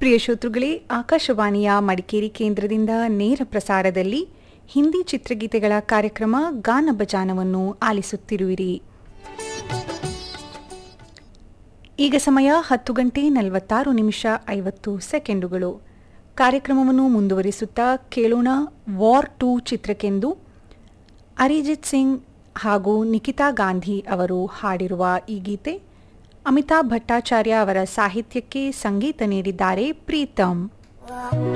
ಪ್ರಿಯ ಶ್ರೋತೃಗಳೇ ಆಕಾಶವಾಣಿಯ ಮಡಿಕೇರಿ ಕೇಂದ್ರದಿಂದ ನೇರ ಪ್ರಸಾರದಲ್ಲಿ ಹಿಂದಿ ಚಿತ್ರಗೀತೆಗಳ ಕಾರ್ಯಕ್ರಮ ಗಾನ ಬಜಾನವನ್ನು ಆಲಿಸುತ್ತಿರುವಿರಿ ಈಗ ಸಮಯ ಹತ್ತು ಗಂಟೆ ನಲವತ್ತಾರು ನಿಮಿಷ ಐವತ್ತು ಸೆಕೆಂಡುಗಳು ಕಾರ್ಯಕ್ರಮವನ್ನು ಮುಂದುವರಿಸುತ್ತಾ ಕೇಳೋಣ ವಾರ್ ಟೂ ಚಿತ್ರಕ್ಕೆಂದು ಅರಿಜಿತ್ ಸಿಂಗ್ ಹಾಗೂ ನಿಖಿತಾ ಗಾಂಧಿ ಅವರು ಹಾಡಿರುವ ಈ ಗೀತೆ ಅಮಿತಾಬ್ ಭಟ್ಟಾಚಾರ್ಯ ಅವರ ಸಾಹಿತ್ಯಕ್ಕೆ ಸಂಗೀತ ನೀಡಿದ್ದಾರೆ ಪ್ರೀತಮ್